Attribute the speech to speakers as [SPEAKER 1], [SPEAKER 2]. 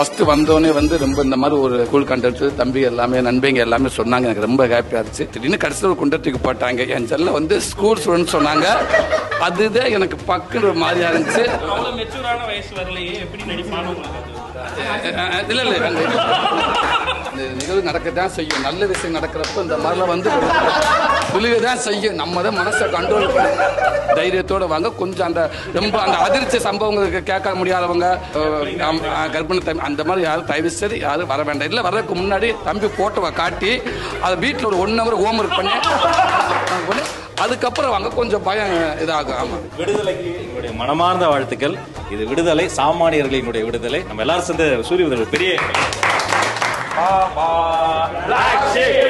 [SPEAKER 1] First வந்தோடனே வந்து ரொம்ப இந்த மாதிரி ஒரு கூல் கண்டென்ட் தம்பி எல்லாமே நண்பங்க எல்லாமே சொன்னாங்க எனக்கு ரொம்ப ஹாப்பியா இருந்துச்சு திடீர்னு கடைசியில் ஒரு குண்டத்துக்கு போட்டாங்க என் செல்ல வந்து ஸ்கூல் ஸ்டூடெண்ட் சொன்னாங்க அதுதான் எனக்கு பக்குன்னு ஒரு மாதிரியா இருந்துச்சு
[SPEAKER 2] அவ்வளவு மெச்சூரான வயசு வரலையே எப்படி நடிப்பான்னு உங்களுக்கு அது
[SPEAKER 1] அஹ் அஹ் இல்ல இல்ல அந்த இந்த நிகழ்வு நடக்கத்தான் செய்யும் நல்ல விஷயம் நடக்கிறப்ப இந்த மாதிரிலாம் வந்து விழுக தான் செய்யும் நம்ம தான் மனசை கண்ட்ரோல் பண்ணி தைரியத்தோட வாங்க கொஞ்சம் அந்த ரொம்ப அந்த அதிர்ச்சி சம்பவங்களுக்கு கேட்க முடியாதவங்க அஹ், ஆம், அஹ், கர்ப்பிணி தம்பி அந்த மாதிரி யாரும் தயவு சரி யாரும் வர வேண்டாம் இல்லை வர்றதுக்கு முன்னாடி தம்பி போட்டோவை காட்டி அதை வீட்டில் ஒரு ஒன் ஹவர் ஹோம் ஒர்க் பண்ணி பண்ணி, அதுக்கப்புறம் வாங்க கொஞ்சம் பயம் இதாகும் ஆமாம்
[SPEAKER 3] விடுதலைக்கு எங்களுடைய மனமார்ந்த வாழ்த்துக்கள் இது விடுதலை சாமானியர்களினுடைய விடுதலை நம்ம எல்லாரும் சேர்ந்து சூரிய உதவி பெரிய பா, பா, black sheep.